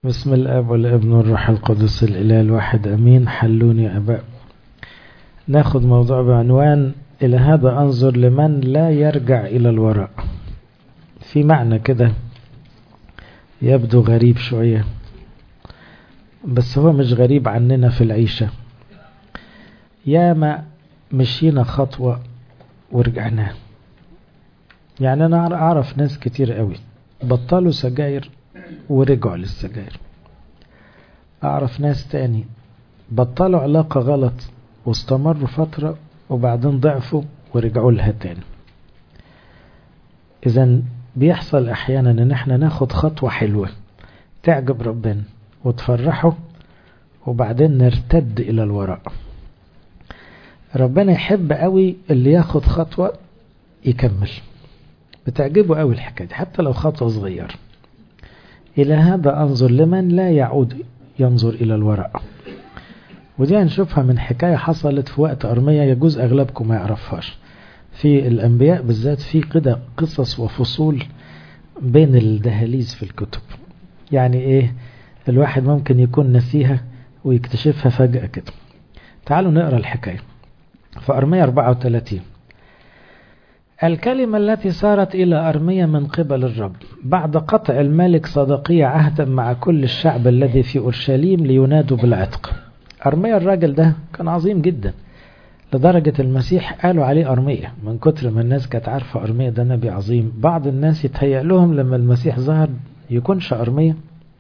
بسم الاب والابن والروح القدس الاله الواحد امين حلوني اباء ناخد موضوع بعنوان الى هذا انظر لمن لا يرجع الى الوراء في معنى كده يبدو غريب شوية بس هو مش غريب عننا في العيشة ياما مشينا خطوة ورجعنا يعني انا اعرف ناس كتير قوي بطلوا سجاير ورجعوا للسجاير اعرف ناس تاني بطلوا علاقة غلط واستمروا فترة وبعدين ضعفوا ورجعوا لها تاني اذا بيحصل احيانا ان احنا ناخد خطوة حلوة تعجب ربنا وتفرحه وبعدين نرتد الى الوراء ربنا يحب قوي اللي ياخد خطوة يكمل بتعجبه قوي الحكاية دي حتى لو خطوة صغيرة إلى هذا أنظر لمن لا يعود ينظر إلى الوراء ودي هنشوفها من حكاية حصلت في وقت أرمية يجوز أغلبكم ما يعرفهاش في الأنبياء بالذات في كده قصص وفصول بين الدهاليز في الكتب يعني إيه الواحد ممكن يكون نسيها ويكتشفها فجأة كده تعالوا نقرأ الحكاية في أرمية 34 الكلمة التي صارت إلى أرمية من قبل الرب بعد قطع الملك صدقية عهدا مع كل الشعب الذي في أورشليم لينادوا بالعتق أرمية الراجل ده كان عظيم جدا لدرجة المسيح قالوا عليه أرمية من كتر ما الناس كانت عارفة أرمية ده نبي عظيم بعض الناس يتهيأ لهم لما المسيح ظهر يكونش أرمية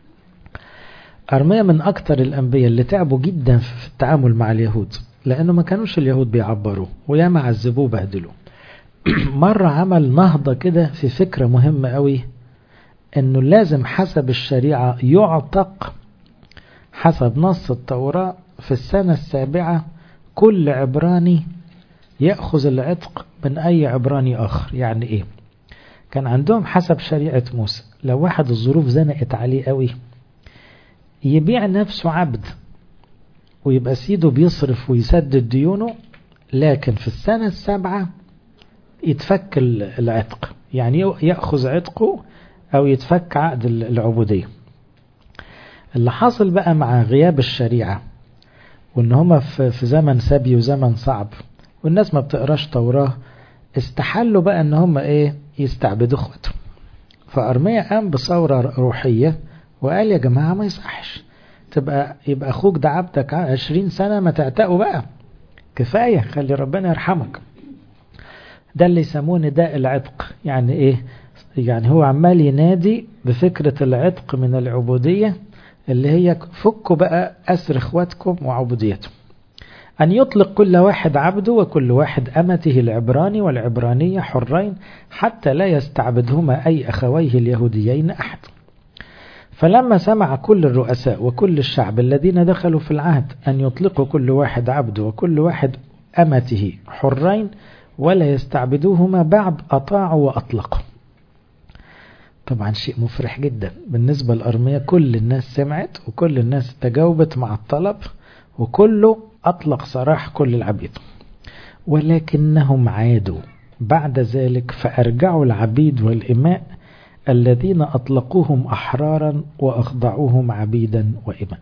أرمية من أكتر الأنبياء اللي تعبوا جدا في التعامل مع اليهود لأنه ما كانوش اليهود بيعبروه وياما عذبوه بهدلوه مرة عمل نهضة كده في فكرة مهمة قوي انه لازم حسب الشريعة يعتق حسب نص التوراة في السنة السابعة كل عبراني يأخذ العتق من أي عبراني آخر يعني إيه كان عندهم حسب شريعة موسى لو واحد الظروف زنقت عليه قوي يبيع نفسه عبد ويبقى سيده بيصرف ويسدد ديونه لكن في السنة السابعة يتفك العتق يعني يأخذ عتقه أو يتفك عقد العبودية اللي حاصل بقى مع غياب الشريعة وإن هما في زمن سبي وزمن صعب والناس ما بتقراش توراة استحلوا بقى إن هما إيه يستعبدوا إخواتهم فأرمية قام بثورة روحية وقال يا جماعة ما يصحش تبقى يبقى أخوك ده عبدك عشرين سنة ما تعتقوا بقى كفاية خلي ربنا يرحمك ده اللي يسموه نداء العتق يعني ايه يعني هو عمال ينادي بفكرة العتق من العبودية اللي هي فكوا بقى أسر اخواتكم وعبوديتهم أن يطلق كل واحد عبده وكل واحد أمته العبراني والعبرانية حرين حتى لا يستعبدهما أي أخويه اليهوديين أحد فلما سمع كل الرؤساء وكل الشعب الذين دخلوا في العهد أن يطلقوا كل واحد عبده وكل واحد أمته حرين ولا يستعبدوهما بعد أطاعوا وأطلقوا طبعا شيء مفرح جدا بالنسبة للأرمية كل الناس سمعت وكل الناس تجاوبت مع الطلب وكله أطلق سراح كل العبيد ولكنهم عادوا بعد ذلك فأرجعوا العبيد والإماء الذين أطلقوهم أحرارا وأخضعوهم عبيدا وإماء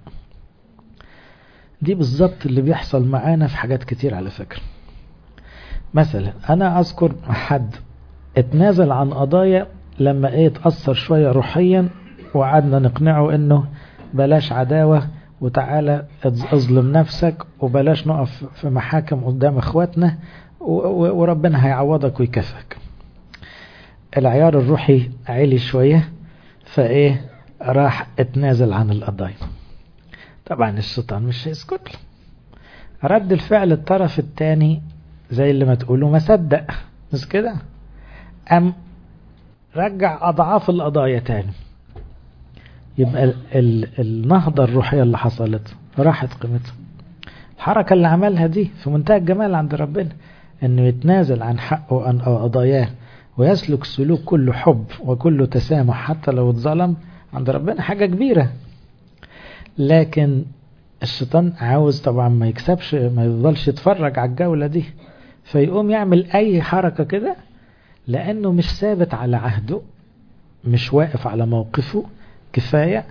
دي بالظبط اللي بيحصل معانا في حاجات كتير على فكرة مثلا انا اذكر حد اتنازل عن قضايا لما ايه اتأثر شوية روحيا وقعدنا نقنعه انه بلاش عداوة وتعالى اظلم نفسك وبلاش نقف في محاكم قدام اخواتنا وربنا هيعوضك ويكافئك العيار الروحي عالي شوية فايه راح اتنازل عن القضايا طبعا الشيطان مش هيسكت له رد الفعل الطرف الثاني زي اللي ما تقولوا ما صدق مش كده أم رجع أضعاف القضايا تاني يبقى ال ال النهضة الروحية اللي حصلت راحت قيمتها الحركة اللي عملها دي في منتهى الجمال عند ربنا انه يتنازل عن حقه عن قضاياه ويسلك سلوك كله حب وكله تسامح حتى لو اتظلم عند ربنا حاجة كبيرة لكن الشيطان عاوز طبعا ما يكسبش ما يفضلش يتفرج على الجولة دي فيقوم يعمل اي حركة كده لانه مش ثابت على عهده مش واقف على موقفه كفاية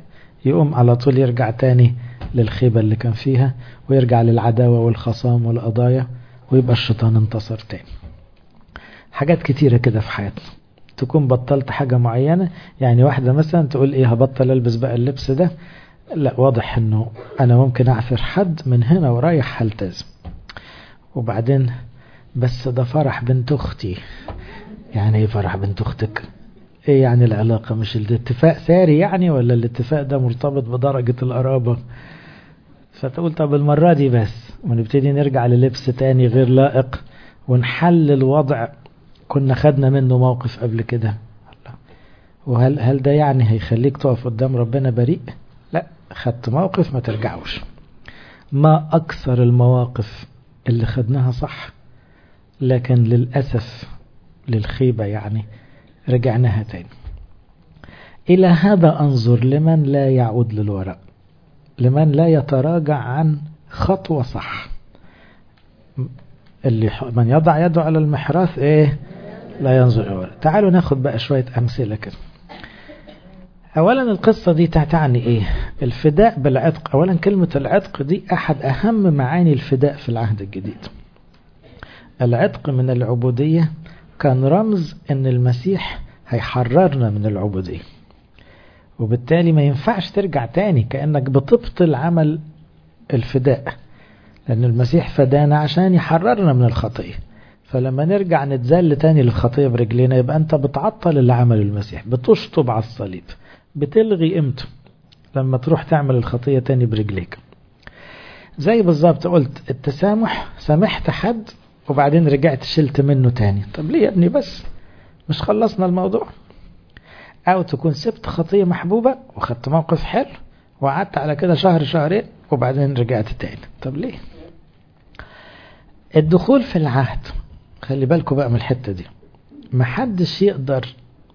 يقوم على طول يرجع تاني للخيبة اللي كان فيها ويرجع للعداوة والخصام والقضايا ويبقى الشيطان انتصر تاني حاجات كتيرة كده في حياتنا تكون بطلت حاجة معينة يعني واحدة مثلا تقول ايه هبطل البس بقى اللبس ده لا واضح انه انا ممكن اعثر حد من هنا ورايح هلتزم وبعدين بس ده فرح بنت اختي يعني ايه فرح بنت اختك ايه يعني العلاقة مش الاتفاق ساري يعني ولا الاتفاق ده مرتبط بدرجة القرابة فتقول طب المرة دي بس ونبتدي نرجع للبس تاني غير لائق ونحل الوضع كنا خدنا منه موقف قبل كده وهل هل ده يعني هيخليك تقف قدام ربنا بريء لا خدت موقف ما ترجعوش ما أكثر المواقف اللي خدناها صح لكن للأسف للخيبة يعني رجعناها تاني إلى هذا أنظر لمن لا يعود للوراء لمن لا يتراجع عن خطوة صح اللي من يضع يده على المحراث ايه لا ينظر للوراء تعالوا ناخد بقى شوية أمثلة كده أولا القصة دي تعني إيه الفداء بالعتق أولا كلمة العتق دي أحد أهم معاني الفداء في العهد الجديد العتق من العبودية كان رمز أن المسيح هيحررنا من العبودية وبالتالي ما ينفعش ترجع تاني كأنك بتبطل عمل الفداء لأن المسيح فدانا عشان يحررنا من الخطية فلما نرجع نتزل تاني للخطية برجلينا يبقى أنت بتعطل اللي عمله المسيح بتشطب على الصليب بتلغي قيمته لما تروح تعمل الخطية تاني برجليك زي بالظبط قلت التسامح سامحت حد وبعدين رجعت شلت منه تاني طب ليه يا ابني بس مش خلصنا الموضوع او تكون سبت خطية محبوبة وخدت موقف حلو وقعدت على كده شهر شهرين وبعدين رجعت تاني طب ليه الدخول في العهد خلي بالكم بقى من الحتة دي محدش يقدر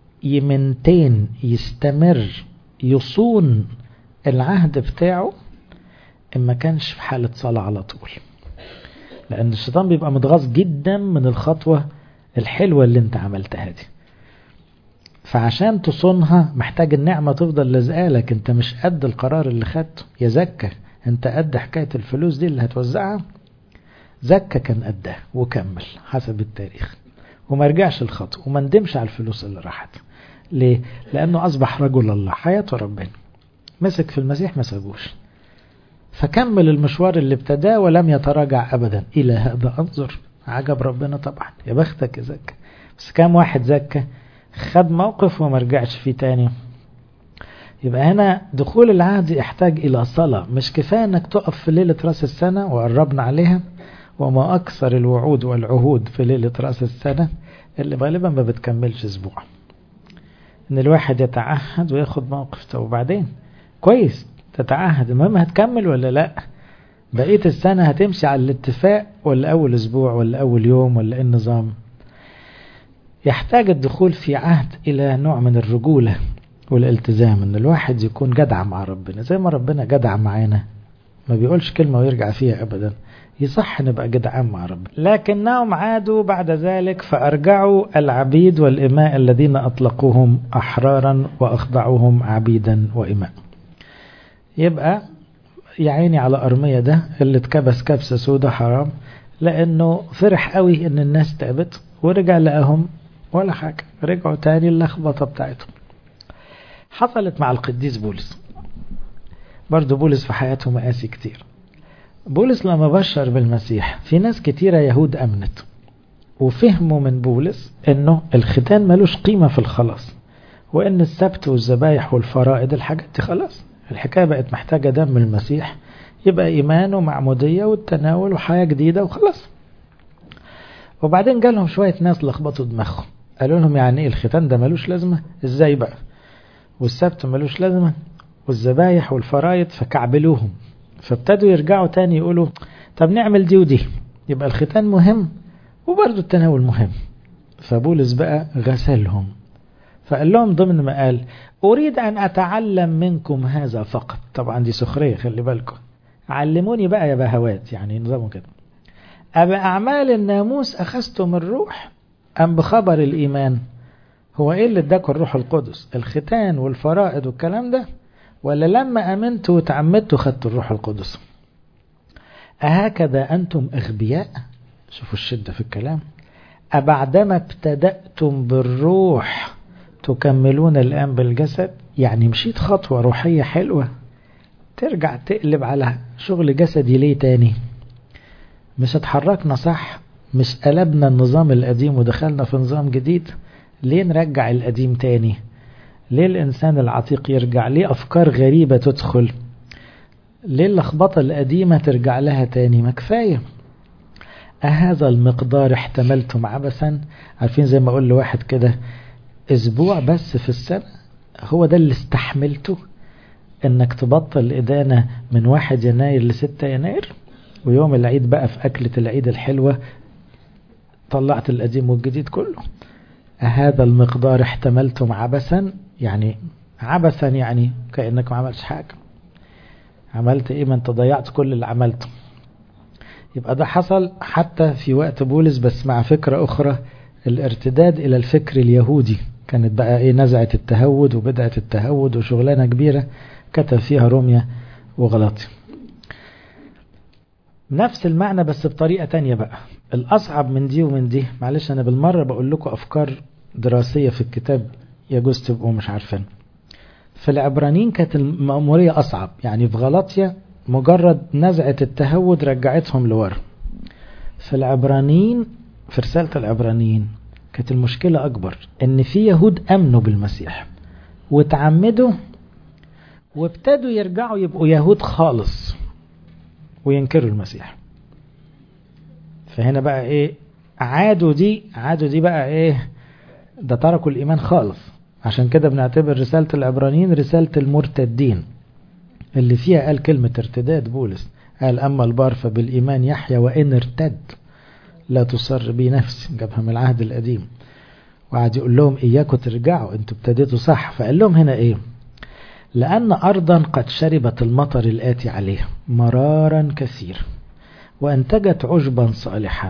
يمنتين يستمر يصون العهد بتاعه إن ما كانش في حالة صلاة على طول لأن الشيطان بيبقى متغاظ جدا من الخطوة الحلوة اللي انت عملتها دي فعشان تصونها محتاج النعمة تفضل لازقالك انت مش قد القرار اللي خدته يا زكا انت قد حكاية الفلوس دي اللي هتوزعها زكا كان قدها وكمل حسب التاريخ وما رجعش الخطوة وما ندمش على الفلوس اللي راحت ليه؟ لأنه أصبح رجل الله حياته ربنا مسك في المسيح ما سابوش فكمل المشوار اللي ابتداه ولم يتراجع أبدا إلى هذا أنظر عجب ربنا طبعا يا بختك يا زكا بس كام واحد زكا خد موقف وما رجعش فيه تاني يبقى هنا دخول العهد يحتاج إلى صلاة مش كفاية أنك تقف في ليلة رأس السنة وقربنا عليها وما أكثر الوعود والعهود في ليلة رأس السنة اللي غالبا ما بتكملش أسبوع إن الواحد يتعهد وياخد موقف طب وبعدين كويس تتعهد المهم هتكمل ولا لا بقية السنة هتمشي على الاتفاق ولا أول أسبوع ولا أول يوم ولا إيه النظام يحتاج الدخول في عهد إلى نوع من الرجولة والالتزام ان الواحد يكون جدع مع ربنا زي ما ربنا جدع معانا ما بيقولش كلمة ويرجع فيها أبدا يصح نبقى جدعان مع ربنا لكنهم عادوا بعد ذلك فأرجعوا العبيد والإماء الذين أطلقوهم أحرارا وأخضعوهم عبيدا وإماء يبقى يعيني على أرمية ده اللي اتكبس كبسة سودة حرام لأنه فرح قوي إن الناس تابت ورجع لقاهم ولا حاجة رجعوا تاني اللخبطة بتاعتهم حصلت مع القديس بولس برضو بولس في حياته مقاسي كتير بولس لما بشر بالمسيح في ناس كتيرة يهود أمنت وفهموا من بولس انه الختان ملوش قيمة في الخلاص وان السبت والذبايح والفرائض الحاجات دي خلاص الحكاية بقت محتاجة دم المسيح يبقى إيمان ومعمودية والتناول وحياة جديدة وخلاص وبعدين جالهم شوية ناس لخبطوا دماغهم قالوا لهم يعني ايه الختان ده ملوش لازمة ازاي بقى والسبت ملوش لازمة والذبايح والفرايض فكعبلوهم فابتدوا يرجعوا تاني يقولوا طب نعمل دي ودي يبقى الختان مهم وبرضه التناول مهم فبولس بقى غسلهم فقال لهم ضمن ما قال أريد أن أتعلم منكم هذا فقط طبعا دي سخرية خلي بالكم علموني بقى يا بهوات يعني نظامه كده أبأعمال الناموس أخذتم الروح أم بخبر الإيمان هو إيه اللي اداكم الروح القدس الختان والفرائض والكلام ده ولا لما أمنت وتعمدت خدت الروح القدس أهكذا أنتم أغبياء شوفوا الشدة في الكلام أبعدما ابتدأتم بالروح تكملون الآن بالجسد يعني مشيت خطوة روحية حلوة ترجع تقلب على شغل جسدي ليه تاني مش اتحركنا صح مش قلبنا النظام القديم ودخلنا في نظام جديد ليه نرجع القديم تاني ليه الإنسان العتيق يرجع ليه أفكار غريبة تدخل ليه اللخبطة القديمة ترجع لها تاني ما كفاية أهذا المقدار احتملتم عبثا عارفين زي ما أقول لواحد كده أسبوع بس في السنة هو ده اللي استحملته انك تبطل إدانة من واحد يناير لستة يناير ويوم العيد بقى في أكلة العيد الحلوة طلعت القديم والجديد كله هذا المقدار احتملتم عبثا يعني عبثا يعني كأنك ما عملتش حاجة عملت ايه ما انت ضيعت كل اللي عملته يبقى ده حصل حتى في وقت بولس بس مع فكرة أخرى الارتداد إلى الفكر اليهودي كانت بقى ايه نزعة التهود وبدعة التهود وشغلانة كبيرة كتب فيها روميا وغلاطي نفس المعنى بس بطريقة تانية بقى الأصعب من دي ومن دي معلش أنا بالمرة بقول لكم أفكار دراسية في الكتاب يجوز تبقوا مش عارفين في العبرانيين كانت المأمورية أصعب يعني في غلطية مجرد نزعة التهود رجعتهم لورا في العبرانيين في رسالة العبرانيين كانت المشكلة أكبر إن في يهود أمنوا بالمسيح وتعمدوا وابتدوا يرجعوا يبقوا يهود خالص وينكروا المسيح فهنا بقى ايه عادوا دي عادوا دي بقى ايه ده تركوا الإيمان خالص عشان كده بنعتبر رسالة العبرانيين رسالة المرتدين اللي فيها قال كلمة ارتداد بولس قال أما البار فبالإيمان يحيى وإن ارتد لا تصر بي نفسي جابها من العهد القديم وقعد يقول لهم إياكم ترجعوا انتوا ابتديتوا صح فقال لهم هنا إيه لأن أرضا قد شربت المطر الآتي عليها مرارا كثير وأنتجت عشبا صالحا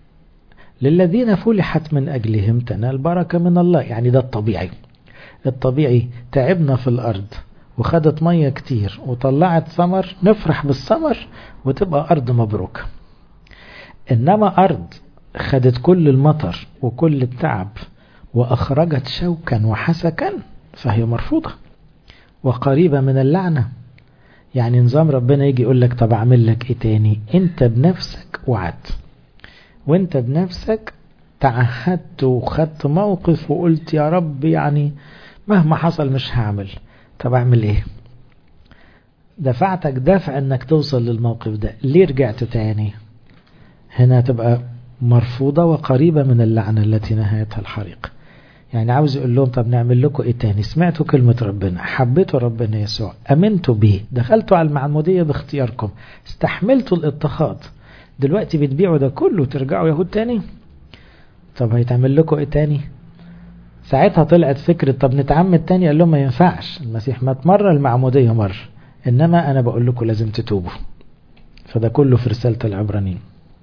للذين فلحت من أجلهم تنال بركة من الله يعني ده الطبيعي الطبيعي تعبنا في الأرض وخدت مية كتير وطلعت ثمر نفرح بالثمر وتبقى أرض مبروكة إنما أرض خدت كل المطر وكل التعب وأخرجت شوكا وحسكا فهي مرفوضة وقريبة من اللعنة يعني نظام ربنا يجي يقول لك طب أعمل لك إيه تاني أنت بنفسك وعدت وأنت بنفسك تعهدت وخدت موقف وقلت يا رب يعني مهما حصل مش هعمل طب أعمل إيه دفعتك دفع أنك توصل للموقف ده ليه رجعت تاني هنا تبقى مرفوضة وقريبة من اللعنة التي نهايتها الحريق يعني عاوز يقول لهم طب نعمل لكم ايه تاني سمعتوا كلمة ربنا حبيتوا ربنا يسوع امنتوا بيه دخلتوا على المعمودية باختياركم استحملتوا الاضطهاد دلوقتي بتبيعوا ده كله ترجعوا يهود تاني طب هيتعمل لكم ايه تاني ساعتها طلعت فكرة طب نتعمد تاني قال لهم ما ينفعش المسيح مات مرة المعمودية مرة انما انا بقول لكم لازم تتوبوا فده كله في رسالة العبرانيين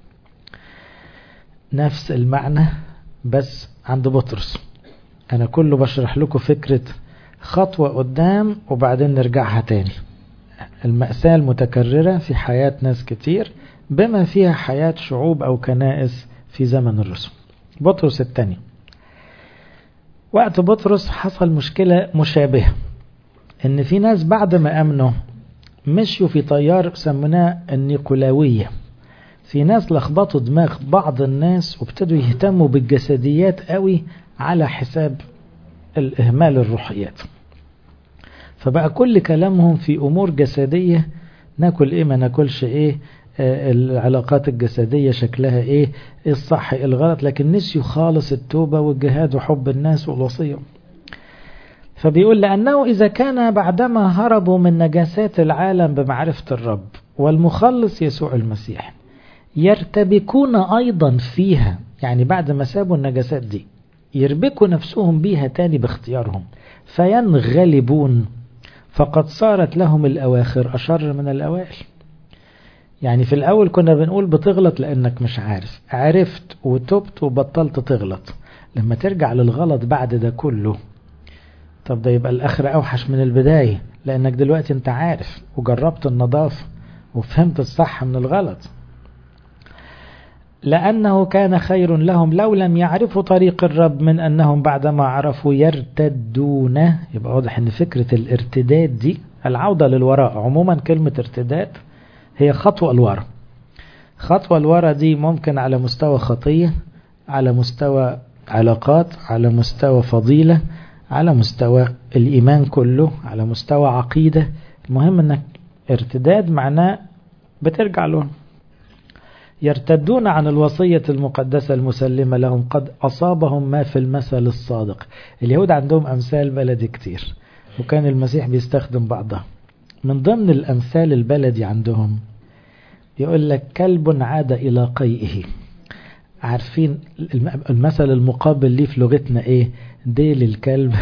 نفس المعنى بس عند بطرس أنا كله بشرح لكم فكرة خطوة قدام وبعدين نرجعها تاني المأساة المتكررة في حياة ناس كتير بما فيها حياة شعوب أو كنائس في زمن الرسل بطرس الثاني وقت بطرس حصل مشكلة مشابهة ان في ناس بعد ما امنوا مشوا في تيار سميناه النيقولاوية في ناس لخبطوا دماغ بعض الناس وابتدوا يهتموا بالجسديات قوي على حساب الإهمال الروحيات فبقى كل كلامهم في أمور جسدية ناكل إيه ما ناكلش إيه آه العلاقات الجسدية شكلها إيه إيه الصح إيه الغلط لكن نسيوا خالص التوبة والجهاد وحب الناس والوصية فبيقول لأنه إذا كان بعدما هربوا من نجاسات العالم بمعرفة الرب والمخلص يسوع المسيح يرتبكون أيضا فيها يعني بعد ما سابوا النجاسات دي يربكوا نفسهم بيها تاني باختيارهم فينغلبون فقد صارت لهم الأواخر أشر من الأوائل يعني في الأول كنا بنقول بتغلط لأنك مش عارف عرفت وتبت وبطلت تغلط لما ترجع للغلط بعد ده كله طب ده يبقى الآخر أوحش من البداية لانك دلوقتي انت عارف وجربت النظافة وفهمت الصح من الغلط لأنه كان خير لهم لو لم يعرفوا طريق الرب من أنهم بعدما عرفوا يرتدون يبقى واضح أن فكرة الارتداد دي العودة للوراء عموما كلمة ارتداد هي خطوة الوراء خطوة الوراء دي ممكن على مستوى خطية على مستوى علاقات على مستوى فضيلة على مستوى الإيمان كله على مستوى عقيدة المهم أنك ارتداد معناه بترجع له يرتدون عن الوصية المقدسة المسلمة لهم قد أصابهم ما في المثل الصادق اليهود عندهم أمثال بلدي كتير وكان المسيح بيستخدم بعضها من ضمن الأمثال البلدي عندهم يقول لك كلب عاد إلى قيئه عارفين المثل المقابل ليه في لغتنا ايه ديل الكلب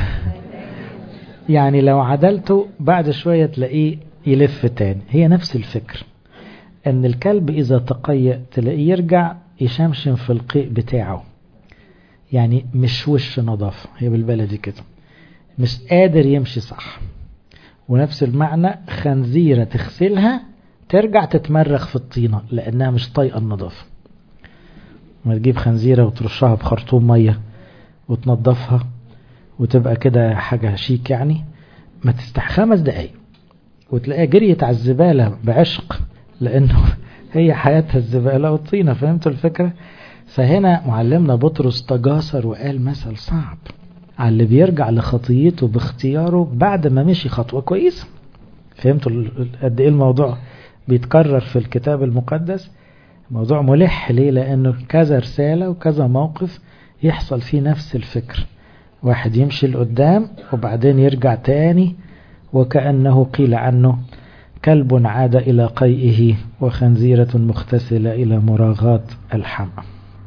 يعني لو عدلته بعد شوية تلاقيه يلف تاني هي نفس الفكر ان الكلب اذا تقيأ تلاقيه يرجع يشمشم في القيء بتاعه يعني مش وش نظافة هي بالبلدي كده مش قادر يمشي صح ونفس المعنى خنزيرة تغسلها ترجع تتمرغ في الطينة لأنها مش طايقة النظافة ما تجيب خنزيرة وترشها بخرطوم مية وتنظفها وتبقى كده حاجة شيك يعني ما تستح خمس دقايق وتلاقيها جريت على الزبالة بعشق لأنه هي حياتها الزبالة والطينة فهمتوا الفكرة فهنا معلمنا بطرس تجاسر وقال مثل صعب على اللي بيرجع لخطيته باختياره بعد ما مشي خطوة كويسة فهمتوا قد ايه الموضوع بيتكرر في الكتاب المقدس موضوع ملح ليه لانه كذا رسالة وكذا موقف يحصل فيه نفس الفكر واحد يمشي لقدام وبعدين يرجع تاني وكأنه قيل عنه كلب عاد إلى قيئه وخنزيرة مغتسلة إلى مراغات الحمى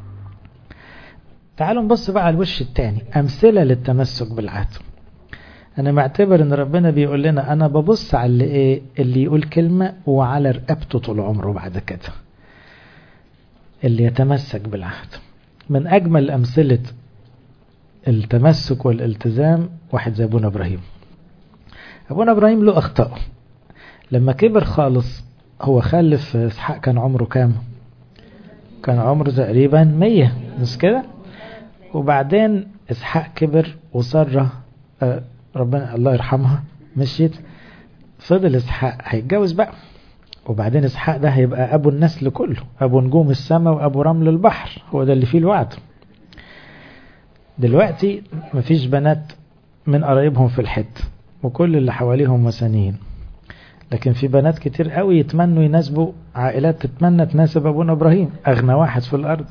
تعالوا نبص بقى على الوش التاني أمثلة للتمسك بالعهد أنا معتبر إن ربنا بيقول لنا أنا ببص على اللي, إيه اللي يقول كلمة وعلى رقبته طول عمره بعد كده اللي يتمسك بالعهد من أجمل أمثلة التمسك والالتزام واحد زي أبونا إبراهيم أبونا إبراهيم له أخطاء لما كبر خالص هو خلف إسحاق كان عمره كام كان عمره تقريبا مية مش كده وبعدين إسحاق كبر وسارة ربنا الله يرحمها مشيت فضل إسحاق هيتجوز بقى وبعدين إسحاق ده هيبقى أبو النسل كله أبو نجوم السماء وأبو رمل البحر هو ده اللي فيه الوعد دلوقتي مفيش بنات من قرايبهم في الحت وكل اللي حواليهم مسانين لكن في بنات كتير قوي يتمنوا يناسبوا عائلات تتمنى تناسب أبونا إبراهيم أغنى واحد في الأرض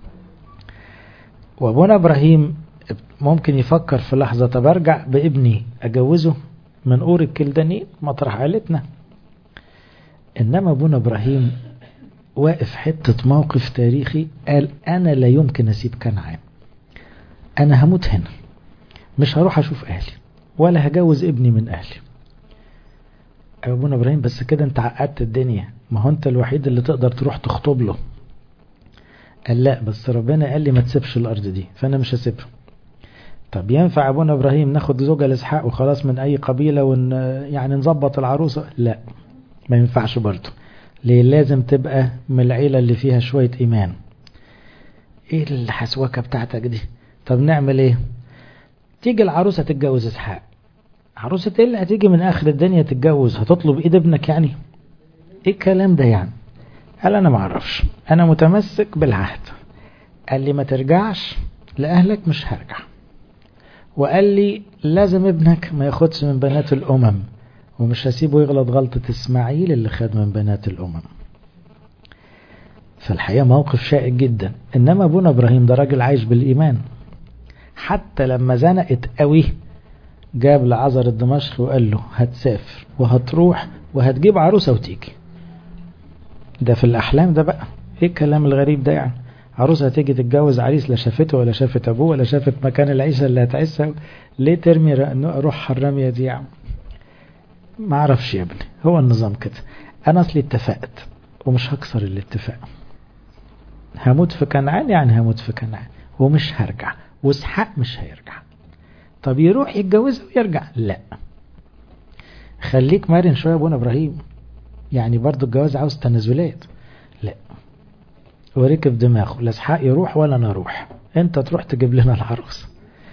وأبونا إبراهيم ممكن يفكر في لحظة طب أرجع بابني أجوزه من أور الكلداني مطرح عائلتنا إنما أبونا إبراهيم واقف حتة موقف تاريخي قال أنا لا يمكن أسيب كنعان أنا هموت هنا مش هروح أشوف أهلي ولا هجوز ابني من أهلي أبونا إبراهيم بس كده أنت عقدت الدنيا ما هو أنت الوحيد اللي تقدر تروح تخطب له قال لا بس ربنا قال لي ما تسيبش الأرض دي فأنا مش هسيبها طب ينفع أبونا إبراهيم ناخد زوجة لإسحاق وخلاص من أي قبيلة ون يعني نظبط العروسة لا ما ينفعش برضه ليه لازم تبقى من العيلة اللي فيها شوية إيمان إيه الحسوكة بتاعتك دي طب نعمل إيه تيجي العروسة تتجوز إسحاق عروسة إيه اللي هتيجي من آخر الدنيا تتجوز هتطلب إيد ابنك يعني إيه الكلام ده يعني قال أنا معرفش أنا متمسك بالعهد قال لي ما ترجعش لأهلك مش هرجع وقال لي لازم ابنك ما ياخدش من بنات الأمم ومش هسيبه يغلط غلطة إسماعيل اللي خد من بنات الأمم فالحقيقة موقف شائك جدا إنما أبونا إبراهيم ده راجل عايش بالإيمان حتى لما زنقت قوي جاب لعذر الدمشق وقال له هتسافر وهتروح وهتجيب عروسة وتيجي ده في الأحلام ده بقى ايه الكلام الغريب ده يعني عروسة هتيجي تتجوز عريس لا شافته ولا شافت أبوه ولا شافت مكان العيشة اللي هتعيشها ليه ترمي روح الرمية دي يعني ما اعرفش يا ابني هو النظام كده انا اصلي اتفقت ومش هكسر الاتفاق هموت في كنعان يعني هموت في كنعان ومش هرجع واسحاق مش هيرجع طب يروح يتجوز ويرجع لا خليك مرن شوية يا ابونا ابراهيم يعني برضو الجواز عاوز تنازلات لا وركب دماغه لا اسحاق يروح ولا انا اروح انت تروح تجيب لنا العروس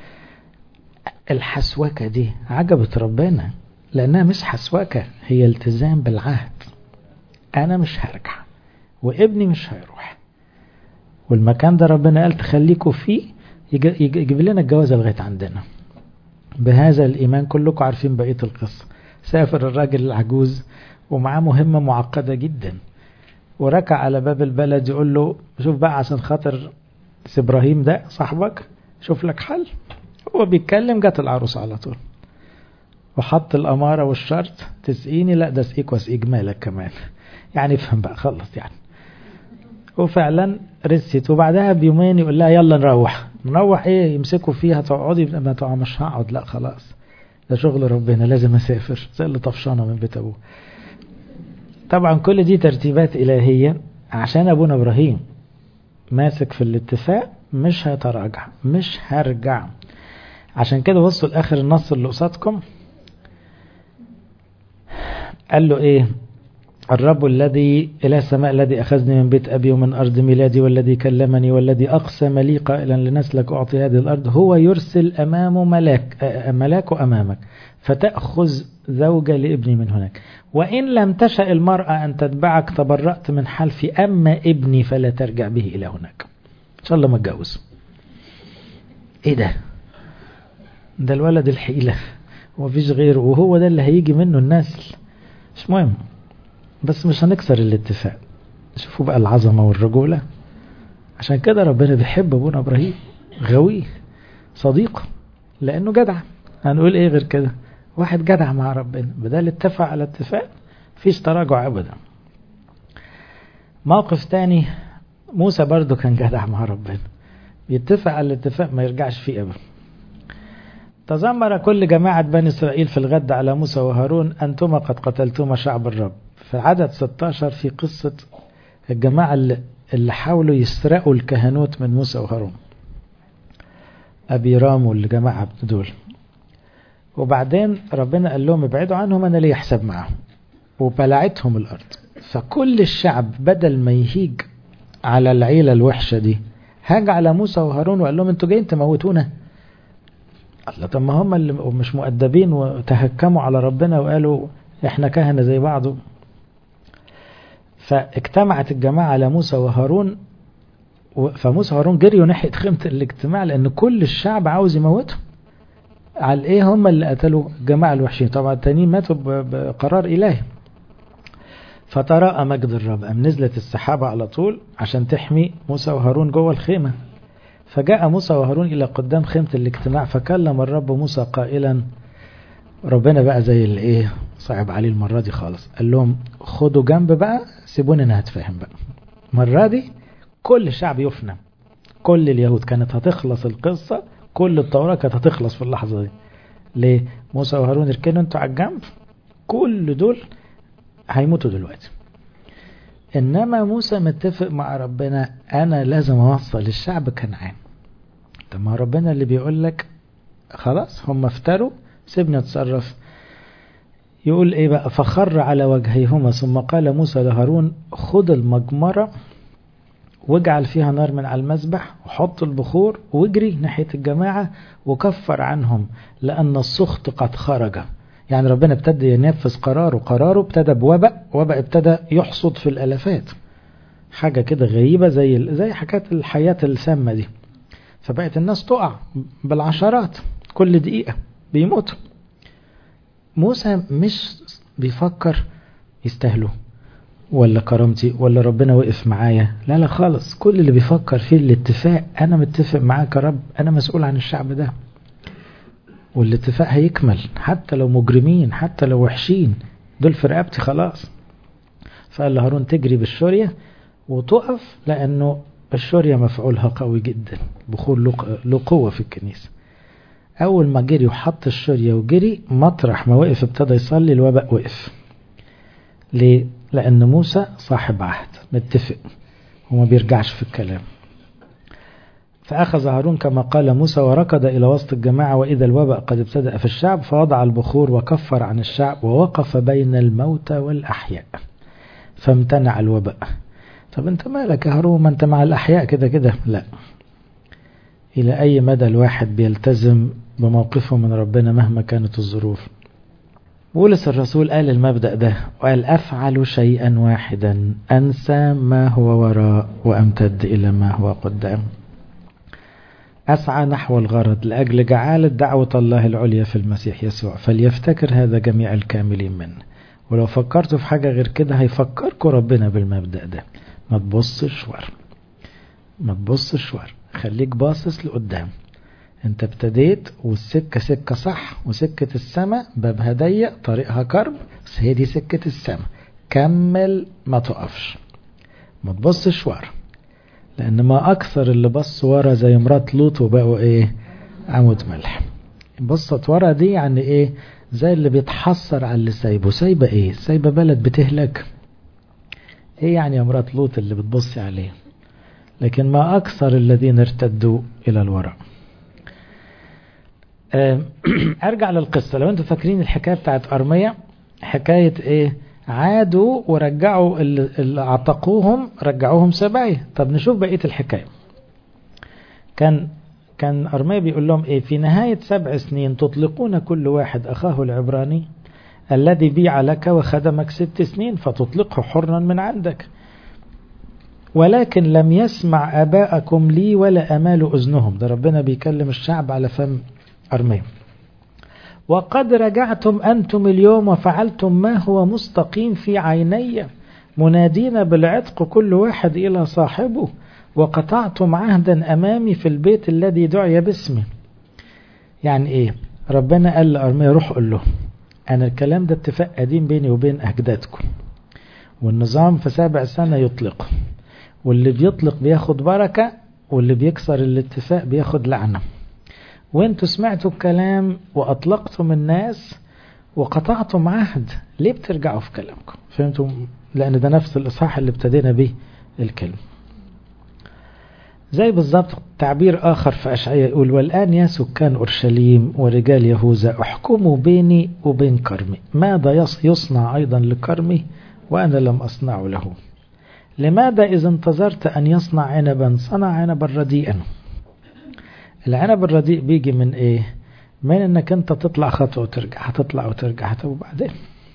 الحسوكة دي عجبت ربنا لانها مش حسوكة هي التزام بالعهد انا مش هرجع وابني مش هيروح والمكان ده ربنا قال تخليكوا فيه يجيب لنا الجواز لغايه عندنا بهذا الايمان كلكم عارفين بقيه القصه سافر الراجل العجوز ومعاه مهمه معقده جدا وركع على باب البلد يقول له شوف بقى عشان خاطر ابراهيم ده صاحبك شوف لك حل هو بيتكلم جت العروس على طول وحط الأمارة والشرط تسقيني لا ده اسقيك واسقيك مالك كمان يعني افهم بقى خلص يعني وفعلا رست وبعدها بيومين يقول لها يلا نروح نروح ايه يمسكوا فيها تقعدي ما تقع مش هقعد لا خلاص ده شغل ربنا لازم اسافر زي اللي طفشانه من بيت ابوه طبعا كل دي ترتيبات الهيه عشان ابونا ابراهيم ماسك في الاتفاق مش هيتراجع مش هرجع عشان كده بصوا لاخر النص اللي قصادكم قال له ايه الرب الذي إلى السماء الذي أخذني من بيت أبي ومن أرض ميلادي والذي كلمني والذي أقسم لي قائلا لنسلك أعطي هذه الأرض هو يرسل أمامه ملاك ملاك أمامك فتأخذ زوجة لابني من هناك وإن لم تشأ المرأة أن تتبعك تبرأت من حلفي أما ابني فلا ترجع به إلى هناك إن شاء الله ما اتجوز إيه ده ده الولد الحيلة ومفيش غيره وهو ده اللي هيجي منه النسل مش مهم بس مش هنكسر الاتفاق شوفوا بقى العظمة والرجولة عشان كده ربنا بيحب ابونا ابراهيم غوي صديق لانه جدع هنقول ايه غير كده واحد جدع مع ربنا بدل اتفق على اتفاق فيش تراجع ابدا موقف تاني موسى برضو كان جدع مع ربنا بيتفق على الاتفاق ما يرجعش فيه ابدا تذمر كل جماعة بني إسرائيل في الغد على موسى وهارون أنتما قد قتلتما شعب الرب في عدد 16 في قصة الجماعة اللي, اللي حاولوا يسرقوا الكهنوت من موسى وهارون أبي رام والجماعة دول وبعدين ربنا قال لهم ابعدوا عنهم أنا لي حساب معهم وبلعتهم الأرض فكل الشعب بدل ما يهيج على العيلة الوحشة دي هاج على موسى وهارون وقال لهم انتوا جايين تموتونا الله طب ما هم اللي مش مؤدبين وتهكموا على ربنا وقالوا احنا كهنة زي بعض فاجتمعت الجماعة على موسى وهارون فموسى وهارون جريوا ناحية خيمة الاجتماع لأن كل الشعب عاوز يموتهم على ايه هم اللي قتلوا الجماعة الوحشين طبعا التانيين ماتوا بقرار إلهي فتراءى مجد الرب أم نزلت السحابة على طول عشان تحمي موسى وهارون جوه الخيمة فجاء موسى وهارون إلى قدام خيمة الاجتماع فكلم الرب موسى قائلا ربنا بقى زي الايه صعب عليه المرة دي خالص قال لهم خدوا جنب بقى سيبوني انا هتفهم بقى المرة دي كل الشعب يفنى كل اليهود كانت هتخلص القصة كل التوراة كانت هتخلص في اللحظة دي ليه موسى وهارون اركنوا انتوا على الجنب كل دول هيموتوا دلوقتي انما موسى متفق مع ربنا انا لازم اوصل الشعب كنعان طب ما ربنا اللي بيقول لك خلاص هم افتروا سيبني اتصرف يقول ايه بقى فخر على وجهيهما ثم قال موسى لهارون خذ المجمرة واجعل فيها نار من على المذبح وحط البخور واجري ناحية الجماعة وكفر عنهم لأن السخط قد خرج يعني ربنا ابتدى ينفذ قراره قراره ابتدى بوباء وباء ابتدى يحصد في الالافات حاجه كده غريبه زي زي حكايه الحياه السامه دي فبقت الناس تقع بالعشرات كل دقيقه بيموتوا موسى مش بيفكر يستاهلوا ولا كرامتي ولا ربنا وقف معايا لا لا خالص كل اللي بيفكر فيه الاتفاق انا متفق معاك يا رب انا مسؤول عن الشعب ده والاتفاق هيكمل حتى لو مجرمين حتى لو وحشين دول في رقبتي خلاص فقال لهارون تجري بالشورية وتقف لأنه الشورية مفعولها قوي جدا بخور له قوة في الكنيسة أول ما جري وحط الشورية وجري مطرح ما وقف ابتدى يصلي الوباء وقف ليه؟ لأن موسى صاحب عهد متفق وما بيرجعش في الكلام فأخذ هارون كما قال موسى وركض إلى وسط الجماعة وإذا الوباء قد ابتدأ في الشعب فوضع البخور وكفر عن الشعب ووقف بين الموتى والأحياء فامتنع الوباء طب انت مالك يا هارون ما انت مع الأحياء كده كده لا إلى أي مدى الواحد بيلتزم بموقفه من ربنا مهما كانت الظروف بولس الرسول قال المبدأ ده وقال أفعل شيئا واحدا أنسى ما هو وراء وأمتد إلى ما هو قدام أسعى نحو الغرض لأجل جعالة دعوة الله العليا في المسيح يسوع فليفتكر هذا جميع الكاملين منه ولو فكرتوا في حاجة غير كده هيفكركم ربنا بالمبدأ ده ما تبصش ورا ما تبصش ورا خليك باصص لقدام انت ابتديت والسكة سكة صح وسكة السماء بابها ضيق طريقها كرب بس هي دي سكة السماء كمل ما تقفش ما تبصش ورا لان ما اكثر اللي بص ورا زي مرات لوط وبقوا ايه عمود ملح بصت ورا دي يعني ايه زي اللي بيتحسر على اللي سايبه سايبه ايه سايبه بلد بتهلك ايه يعني يا مرات لوط اللي بتبصي عليه لكن ما اكثر الذين ارتدوا الى الوراء ارجع للقصة لو انتوا فاكرين الحكاية بتاعت ارمية حكاية ايه عادوا ورجعوا اللي اعتقوهم رجعوهم سبايا طب نشوف بقية الحكاية كان كان أرميا بيقول لهم إيه في نهاية سبع سنين تطلقون كل واحد أخاه العبراني الذي بيع لك وخدمك ست سنين فتطلقه حرا من عندك ولكن لم يسمع آباءكم لي ولا أمال أذنهم ده ربنا بيكلم الشعب على فم أرميا وقد رجعتم أنتم اليوم وفعلتم ما هو مستقيم في عيني منادين بالعتق كل واحد إلى صاحبه وقطعتم عهدا أمامي في البيت الذي دعي باسمي يعني إيه ربنا قال لأرميا روح قول له أنا الكلام ده اتفاق قديم بيني وبين أجدادكم والنظام في سابع سنة يطلق واللي بيطلق بياخد بركة واللي بيكسر الاتفاق بياخد لعنة وانتوا سمعتوا الكلام وأطلقتم الناس وقطعتم عهد ليه بترجعوا في كلامكم فهمتوا لأن ده نفس الإصحاح اللي ابتدينا به الكلمة زي بالظبط تعبير آخر في أشعياء يقول والآن يا سكان أورشليم ورجال يهوذا احكموا بيني وبين كرمي ماذا يصنع أيضا لكرمي وأنا لم أصنع له لماذا إذا انتظرت أن يصنع عنبا صنع عنبا رديئا العنب الرديء بيجي من إيه من أنك أنت تطلع خطوة وترجع هتطلع وترجع هتطلع وبعدين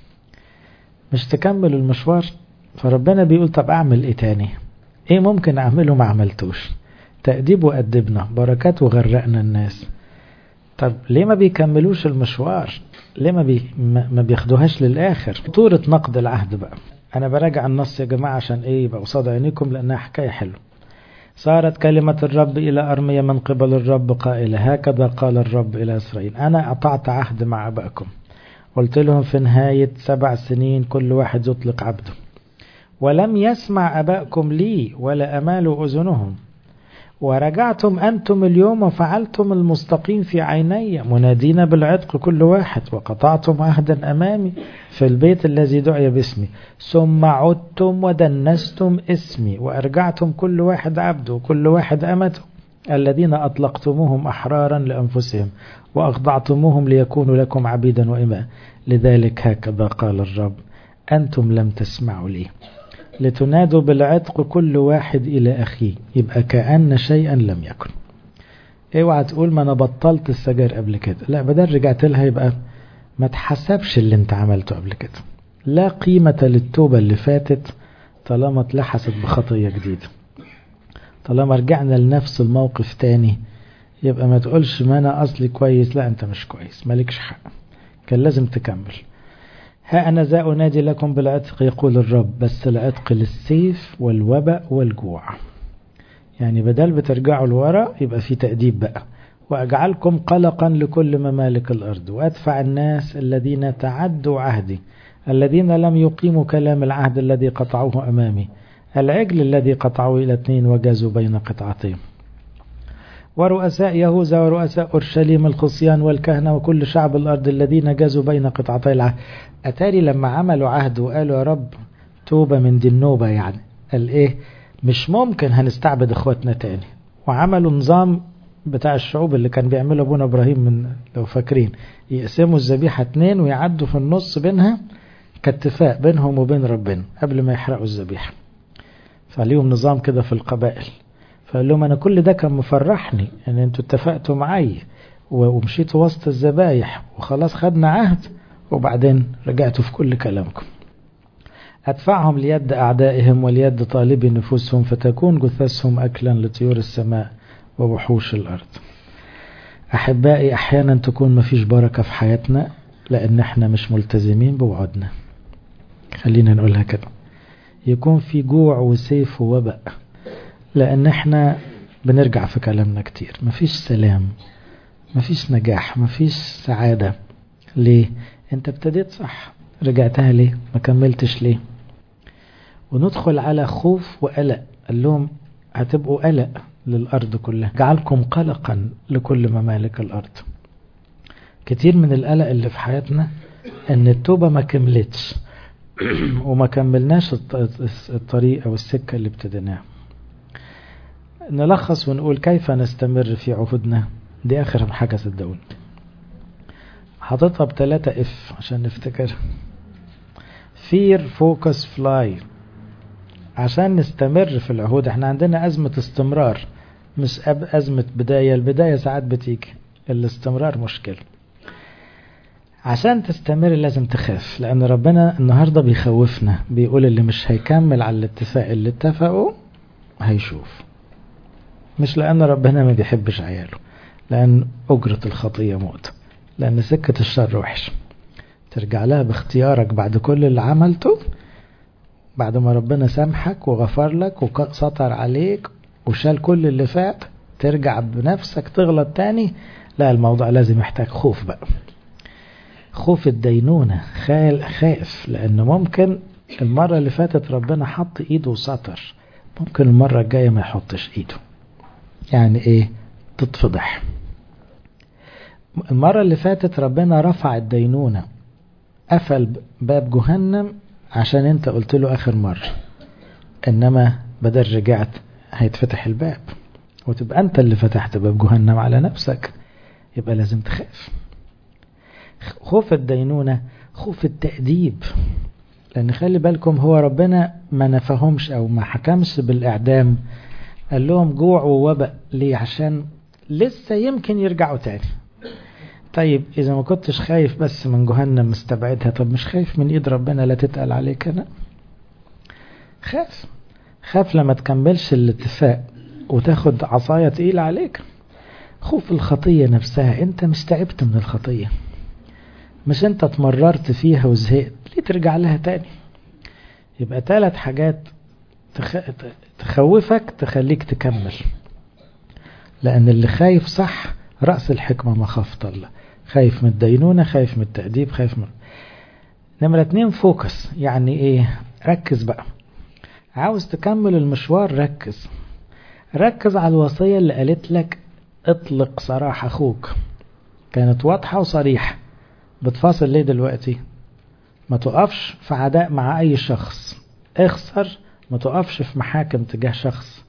مش تكمل المشوار فربنا بيقول طب أعمل إيه تاني إيه ممكن أعمله ما عملتوش تأديب وأدبنا بركات وغرقنا الناس طب ليه ما بيكملوش المشوار ليه ما, بي ما بياخدوهاش للآخر خطورة نقد العهد بقى أنا براجع النص يا جماعة عشان إيه يبقى قصاد عينيكم لأنها حكاية حلوة صارت كلمة الرب إلى أرمية من قبل الرب قائلة هكذا قال الرب إلى إسرائيل أنا أطعت عهد مع أبائكم قلت لهم في نهاية سبع سنين كل واحد يطلق عبده ولم يسمع أبائكم لي ولا أمال أذنهم ورجعتم أنتم اليوم وفعلتم المستقيم في عيني منادين بالعتق كل واحد وقطعتم عهدا أمامي في البيت الذي دعي باسمي ثم عدتم ودنستم اسمي وأرجعتم كل واحد عبده وكل واحد أمته الذين أطلقتموهم أحرارا لأنفسهم وأخضعتموهم ليكونوا لكم عبيدا وإماء لذلك هكذا قال الرب أنتم لم تسمعوا لي لتنادوا بالعتق كل واحد إلى أخيه يبقى كأن شيئا لم يكن اوعى تقول ما انا بطلت السجاير قبل كده لا بدل رجعت لها يبقى ما تحسبش اللي انت عملته قبل كده لا قيمة للتوبة اللي فاتت طالما اتلحست بخطية جديدة طالما رجعنا لنفس الموقف تاني يبقى ما تقولش ما انا اصلي كويس لا انت مش كويس مالكش حق كان لازم تكمل ها أنا ذا أنادي لكم بالعتق يقول الرب بس العتق للسيف والوباء والجوع يعني بدل بترجعوا لورا يبقى في تأديب بقى وأجعلكم قلقا لكل ممالك الأرض وأدفع الناس الذين تعدوا عهدي الذين لم يقيموا كلام العهد الذي قطعوه أمامي العجل الذي قطعوه إلى اثنين وجازوا بين قطعتين ورؤساء يهوذا ورؤساء أورشليم الخصيان والكهنة وكل شعب الأرض الذين جازوا بين قطعتي العهد أتاري لما عملوا عهد وقالوا يا رب توبة من دي النوبة يعني قال إيه مش ممكن هنستعبد إخواتنا تاني وعملوا نظام بتاع الشعوب اللي كان بيعمله ابونا ابراهيم من لو فاكرين يقسموا الذبيحه اتنين ويعدوا في النص بينها كاتفاق بينهم وبين ربنا قبل ما يحرقوا الذبيحه فليهم نظام كده في القبائل فقال لهم انا كل ده كان مفرحني ان انتوا اتفقتوا معايا ومشيتوا وسط الذبايح وخلاص خدنا عهد وبعدين رجعتوا في كل كلامكم أدفعهم ليد أعدائهم وليد طالب نفوسهم فتكون جثثهم أكلا لطيور السماء ووحوش الأرض أحبائي أحيانا تكون مفيش بركة في حياتنا لأن احنا مش ملتزمين بوعودنا خلينا نقولها كده يكون في جوع وسيف ووباء لأن احنا بنرجع في كلامنا كتير مفيش سلام مفيش نجاح مفيش سعادة ليه انت ابتديت صح رجعتها ليه ما كملتش ليه وندخل على خوف وقلق قال لهم هتبقوا قلق للأرض كلها جعلكم قلقا لكل ممالك الأرض كتير من القلق اللي في حياتنا ان التوبة ما كملتش وما كملناش الطريق او السكة اللي ابتديناها نلخص ونقول كيف نستمر في عهودنا دي اخر حاجة صدقوني حاططها بتلاتة اف عشان نفتكر fear focus fly عشان نستمر في العهود احنا عندنا أزمة استمرار مش أزمة بداية البداية ساعات بتيجي الاستمرار مشكلة عشان تستمر لازم تخاف لأن ربنا النهاردة بيخوفنا بيقول اللي مش هيكمل على الاتفاق اللي اتفقوا هيشوف مش لأن ربنا ما بيحبش عياله لأن أجرة الخطية موت لأن سكة الشر وحش ترجع لها باختيارك بعد كل اللي عملته بعد ما ربنا سامحك وغفر لك وسطر عليك وشال كل اللي فات ترجع بنفسك تغلط تاني لا الموضوع لازم يحتاج خوف بقى خوف الدينونة خال خاف لأنه ممكن المرة اللي فاتت ربنا حط إيده وسطر ممكن المرة الجاية ما يحطش إيده يعني إيه تتفضح المرة اللي فاتت ربنا رفع الدينونة قفل باب جهنم عشان انت قلت له اخر مرة انما بدل رجعت هيتفتح الباب وتبقى انت اللي فتحت باب جهنم على نفسك يبقى لازم تخاف خوف الدينونة خوف التأديب لأن خلي بالكم هو ربنا ما نفهمش أو ما حكمش بالإعدام قال لهم جوع ووباء ليه عشان لسه يمكن يرجعوا تاني طيب إذا ما كنتش خايف بس من جهنم مستبعدها طب مش خايف من إيد ربنا لا تتقل عليك أنا خاف خاف لما تكملش الاتفاق وتاخد عصاية تقيلة عليك خوف الخطية نفسها انت مش تعبت من الخطية مش انت اتمررت فيها وزهقت ليه ترجع لها تاني يبقى ثلاث حاجات تخ... تخوفك تخليك تكمل لأن اللي خايف صح رأس الحكمة مخافة الله خايف من الدينونة خايف من التأديب خايف من نمرة اتنين فوكس يعني ايه ركز بقى عاوز تكمل المشوار ركز ركز على الوصية اللي قالت لك اطلق سراح اخوك كانت واضحة وصريحة بتفاصل ليه دلوقتي ما تقفش في عداء مع اي شخص اخسر ما تقفش في محاكم تجاه شخص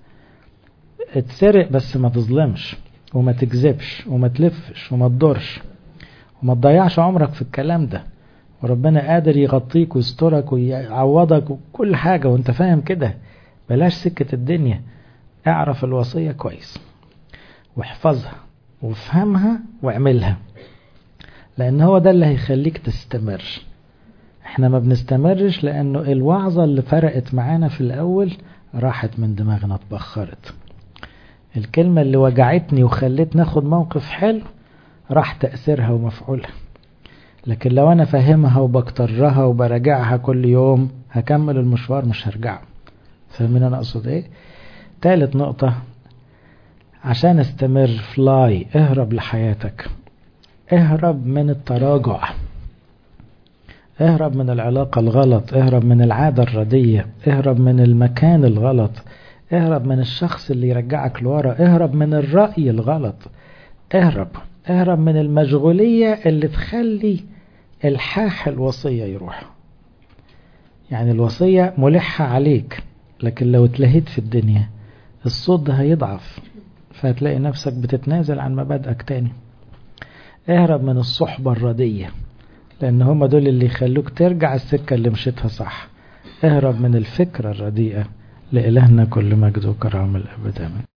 اتسرق بس ما تظلمش وما تكذبش وما تلفش وما تضرش وما تضيعش عمرك في الكلام ده وربنا قادر يغطيك ويسترك ويعوضك وكل حاجة وانت فاهم كده بلاش سكة الدنيا اعرف الوصية كويس واحفظها وافهمها واعملها لان هو ده اللي هيخليك تستمر احنا ما بنستمرش لانه الوعظة اللي فرقت معانا في الاول راحت من دماغنا اتبخرت الكلمة اللي وجعتني وخلت ناخد موقف حلو راح تأثيرها ومفعولها لكن لو انا فاهمها وبكترها وبراجعها كل يوم هكمل المشوار مش هرجعه فاهمين انا اقصد ايه تالت نقطة عشان استمر فلاي اهرب لحياتك اهرب من التراجع اهرب من العلاقة الغلط اهرب من العادة الردية اهرب من المكان الغلط اهرب من الشخص اللي يرجعك لورا اهرب من الرأي الغلط اهرب اهرب من المشغولية اللي تخلي الحاح الوصية يروح يعني الوصية ملحة عليك لكن لو اتلهيت في الدنيا الصوت ده هيضعف فهتلاقي نفسك بتتنازل عن مبادئك تاني اهرب من الصحبة الردية لأن هم دول اللي يخلوك ترجع السكة اللي مشيتها صح اهرب من الفكرة الرديئة لإلهنا كل مجد وكرامة الأبد آمين